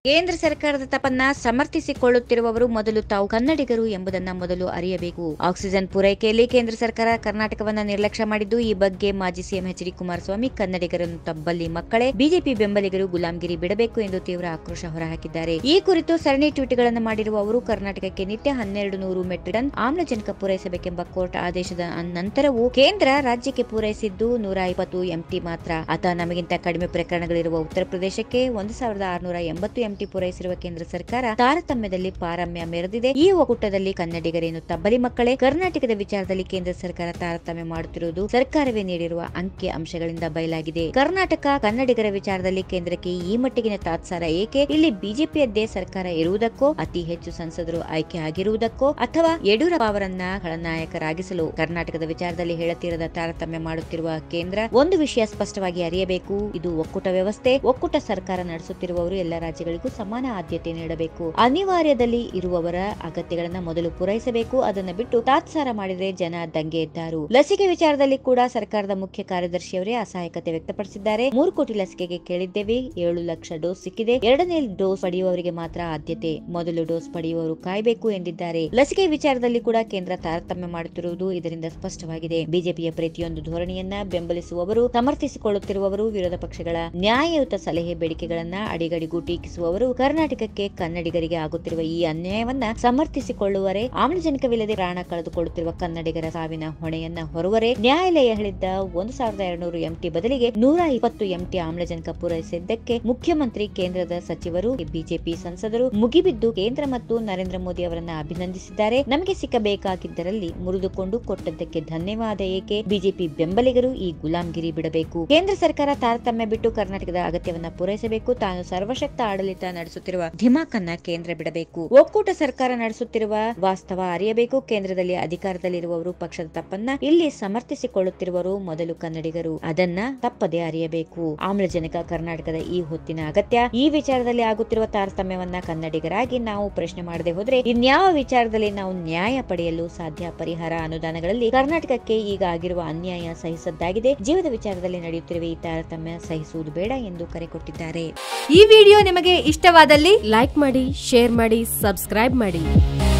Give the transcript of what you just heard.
ಕೇಂದ್ರ ಸರ್ಕಾರದ ತಪ್ಪನ್ನ ಸಮರ್ಥಿಸಿಕೊಳ್ಳುತ್ತಿರುವವರು ಮೊದಲು ತಾವು ಕನ್ನಡಿಗರು ಎಂಬುದನ್ನ ಮೊದಲು ಅರಿಯಬೇಕು ಆಕ್ಸಿಜನ್ ಪೂರೈಕೆಯಲ್ಲಿ ಕೇಂದ್ರ ಸರ್ಕಾರ ಕರ್ನಾಟಕವನ್ನ ನಿರ್ಲಕ್ಷ್ಯ ಮಾಡಿದ್ದು ಈ ಬಗ್ಗೆ ಮಾಜಿ ಸಿಎಂ ಎಚ್ ಡಿ ಕುಮಾರಸ್ವಾಮಿ ಕನ್ನಡಿಗರನ್ನು ತಬ್ಬಲಿ ಮಕ್ಕಳೇ ಬಿಜೆಪಿ ಬೆಂಬಲಿಗರು ಗುಲಾಂಗಿರಿ ಬಿಡಬೇಕು ಎಂದು ತೀವ್ರ ಆಕ್ರೋಶ ಹೊರಹಾಕಿದ್ದಾರೆ ಈ ಕುರಿತು ಸರಣಿ ಟ್ವೀಟ್ಗಳನ್ನು ಮಾಡಿರುವ ಅವರು ಕರ್ನಾಟಕಕ್ಕೆ ನಿತ್ಯ ಹನ್ನೆರಡು ನೂರು ಮೆಟ್ರಿಕ್ ಟನ್ ಆಮ್ಲಜನಕ ಪೂರೈಸಬೇಕೆಂಬ ಕೋರ್ಟ್ ಆದೇಶದ ನಂತರವೂ ಕೇಂದ್ರ ರಾಜ್ಯಕ್ಕೆ ಪೂರೈಸಿದ್ದು ನೂರ ಇಪ್ಪತ್ತು ಎಂಟಿ ಮಾತ್ರ ಆತ ನಮಗಿಂತ ಕಡಿಮೆ ಪ್ರಕರಣಗಳಿರುವ ಉತ್ತರ ಪ್ರದೇಶಕ್ಕೆ ಒಂದು ಸಾವಿರದ ಆರುನೂರ ಎಂಬತ್ತು ಎಂಟಿ ಪೂರೈಸಿರುವ ಕೇಂದ್ರ ಸರ್ಕಾರ ತಾರತಮ್ಯದಲ್ಲಿ ಪಾರಮ್ಯ ಮೆರೆದಿದೆ ಈ ಒಕ್ಕೂಟದಲ್ಲಿ ಕನ್ನಡಿಗರೇನು ತಬ್ಬಲಿ ಮಕ್ಕಳೇ ಕರ್ನಾಟಕದ ವಿಚಾರದಲ್ಲಿ ಕೇಂದ್ರ ಸರ್ಕಾರ ತಾರತಮ್ಯ ಮಾಡುತ್ತಿರುವುದು ಸರ್ಕಾರವೇ ನೀಡಿರುವ ಅಂಕಿ ಅಂಶಗಳಿಂದ ಬಯಲಾಗಿದೆ ಕರ್ನಾಟಕ ಕನ್ನಡಿಗರ ವಿಚಾರದಲ್ಲಿ ಕೇಂದ್ರಕ್ಕೆ ಈ ಮಟ್ಟಿಗಿನ ತಾತ್ಸಾರ ಏಕೆ ಇಲ್ಲಿ ಬಿಜೆಪಿಯದ್ದೇ ಸರ್ಕಾರ ಇರುವುದಕ್ಕೋ ಅತಿ ಹೆಚ್ಚು ಸಂಸದರು ಆಯ್ಕೆ ಆಗಿರುವುದಕ್ಕೋ ಅಥವಾ ಯಡಿಯೂರಪ್ಪ ಅವರನ್ನ ಖಳನಾಯಕರಾಗಿಸಲು ಕರ್ನಾಟಕದ ವಿಚಾರದಲ್ಲಿ ಹೇಳತೀರದ ತಾರತಮ್ಯ ಮಾಡುತ್ತಿರುವ ಕೇಂದ್ರ ಒಂದು ವಿಷಯ ಸ್ಪಷ್ಟವಾಗಿ ಅರಿಯಬೇಕು ಇದು ಒಕ್ಕೂಟ ವ್ಯವಸ್ಥೆ ಒಕ್ಕೂಟ ಸರ್ಕಾರ ನಡೆಸುತ್ತಿರುವವರು ಎಲ್ಲ ರಾಜ್ಯಗಳಿಗೂ ಸಮಾನ ಆದ್ಯತೆ ನೀಡಬೇಕು ಅನಿವಾರ್ಯದಲ್ಲಿ ಇರುವವರ ಅಗತ್ಯಗಳನ್ನ ಮೊದಲು ಪೂರೈಸಬೇಕು ಅದನ್ನ ಬಿಟ್ಟು ತಾತ್ಸಾರ ಮಾಡಿದ್ರೆ ಜನ ದಂಗೆ ಎದ್ದಾರು ಲಸಿಕೆ ವಿಚಾರದಲ್ಲಿ ಕೂಡ ಸರ್ಕಾರದ ಮುಖ್ಯ ಕಾರ್ಯದರ್ಶಿಯವರೇ ಅಸಹಾಯಕತೆ ವ್ಯಕ್ತಪಡಿಸಿದ್ದಾರೆ ಮೂರು ಕೋಟಿ ಲಸಿಕೆಗೆ ಕೇಳಿದ್ದೇವೆ ಏಳು ಲಕ್ಷ ಡೋಸ್ ಸಿಕ್ಕಿದೆ ಎರಡನೇ ಡೋಸ್ ಪಡೆಯುವವರಿಗೆ ಮಾತ್ರ ಆದ್ಯತೆ ಮೊದಲು ಡೋಸ್ ಪಡೆಯುವವರು ಕಾಯಬೇಕು ಎಂದಿದ್ದಾರೆ ಲಸಿಕೆ ವಿಚಾರದಲ್ಲಿ ಕೂಡ ಕೇಂದ್ರ ತಾರತಮ್ಯ ಮಾಡುತ್ತಿರುವುದು ಇದರಿಂದ ಸ್ಪಷ್ಟವಾಗಿದೆ ಬಿಜೆಪಿಯ ಪ್ರತಿಯೊಂದು ಧೋರಣೆಯನ್ನ ಬೆಂಬಲಿಸುವವರು ಸಮರ್ಥಿಸಿಕೊಳ್ಳುತ್ತಿರುವವರು ವಿರೋಧ ಪಕ್ಷಗಳ ನ್ಯಾಯಯುತ ಸಲಹೆ ಬೇಡಿಕೆಗಳನ್ನ ಅಡಿಗಡಿಗೂ ಟೀಕಿಸುವವರು ಕರ್ನಾಟಕಕ್ಕೆ ಕನ್ನಡಿಗರಿಗೆ ಆಗುತ್ತಿರುವ ಈ ಅನ್ಯಾಯವನ್ನ ಸಮರ್ಥಿಸಿಕೊಳ್ಳುವರೆ ಆಮ್ಲಜನಕವಿಲ್ಲದೆ ಪ್ರಾಣ ಕಳೆದುಕೊಳ್ಳುತ್ತಿರುವ ಕನ್ನಡಿಗರ ಸಾವಿನ ಹೊಣೆಯನ್ನ ಹೊರುವರೆ ನ್ಯಾಯಾಲಯ ಹೇಳಿದ್ದ ಒಂದು ಸಾವಿರದ ಎರಡ್ನೂರು ಎಂಟಿ ಬದಲಿಗೆ ನೂರ ಇಪ್ಪತ್ತು ಎಂಟಿ ಆಮ್ಲಜನಕ ಪೂರೈಸಿದ್ದಕ್ಕೆ ಮುಖ್ಯಮಂತ್ರಿ ಕೇಂದ್ರದ ಸಚಿವರು ಬಿಜೆಪಿ ಸಂಸದರು ಮುಗಿಬಿದ್ದು ಕೇಂದ್ರ ಮತ್ತು ನರೇಂದ್ರ ಮೋದಿ ಅವರನ್ನ ಅಭಿನಂದಿಸಿದ್ದಾರೆ ನಮಗೆ ಸಿಕ್ಕಬೇಕಾಗಿದ್ದರಲ್ಲಿ ಮುರಿದುಕೊಂಡು ಕೊಟ್ಟದ್ದಕ್ಕೆ ಧನ್ಯವಾದ ಏಕೆ ಬಿಜೆಪಿ ಬೆಂಬಲಿಗರು ಈ ಗುಲಾಂಗಿರಿ ಬಿಡಬೇಕು ಕೇಂದ್ರ ಸರ್ಕಾರ ತಾರತಮ್ಯ ಬಿಟ್ಟು ಕರ್ನಾಟಕದ ಅಗತ್ಯವನ್ನ ಪೂರೈಸಬೇಕು ತಾನು ಸರ್ವಶಕ್ತ ಆಡಳಿತ ನಡೆಸುತ್ತಿರುವ ಧಿಮಾಕನ್ನ ಕೇಂದ್ರ ಬಿಡಬೇಕು ಒಕ್ಕೂಟ ಸರ್ಕಾರ ನಡೆಸುತ್ತಿರುವ ವಾಸ್ತವ ಅರಿಯಬೇಕು ಕೇಂದ್ರದಲ್ಲಿ ಅಧಿಕಾರದಲ್ಲಿರುವವರು ಪಕ್ಷದ ತಪ್ಪನ್ನ ಇಲ್ಲಿ ಸಮರ್ಥಿಸಿಕೊಳ್ಳುತ್ತಿರುವರು ಮೊದಲು ಕನ್ನಡಿಗರು ಅದನ್ನ ತಪ್ಪದೆ ಅರಿಯಬೇಕು ಆಮ್ಲಜನಕ ಕರ್ನಾಟಕದ ಈ ಹೊತ್ತಿನ ಅಗತ್ಯ ಈ ವಿಚಾರದಲ್ಲಿ ಆಗುತ್ತಿರುವ ತಾರತಮ್ಯವನ್ನ ಕನ್ನಡಿಗರಾಗಿ ನಾವು ಪ್ರಶ್ನೆ ಮಾಡದೆ ಹೋದ್ರೆ ಇನ್ಯಾವ ವಿಚಾರದಲ್ಲಿ ನಾವು ನ್ಯಾಯ ಪಡೆಯಲು ಸಾಧ್ಯ ಪರಿಹಾರ ಅನುದಾನಗಳಲ್ಲಿ ಕರ್ನಾಟಕಕ್ಕೆ ಈಗ ಆಗಿರುವ ಅನ್ಯಾಯ ಸಹಿಸದ್ದಾಗಿದೆ ಜೀವದ ವಿಚಾರದಲ್ಲಿ ನಡೆಯುತ್ತಿರುವ ಈ ತಾರತಮ್ಯ ಸಹಿಸುವುದು ಬೇಡ ಎಂದು ಕರೆ ಕೊಟ್ಟಿದ್ದಾರೆ ಈ ವಿಡಿಯೋ ನಿಮಗೆ ಇಷ್ಟವಾದಲ್ಲಿ ಲೈಕ್ ಮಾಡಿ ಶೇರ್ ಮಾಡಿ ಸಬ್ಸ್ಕ್ರೈಬ್ ಮಾಡಿ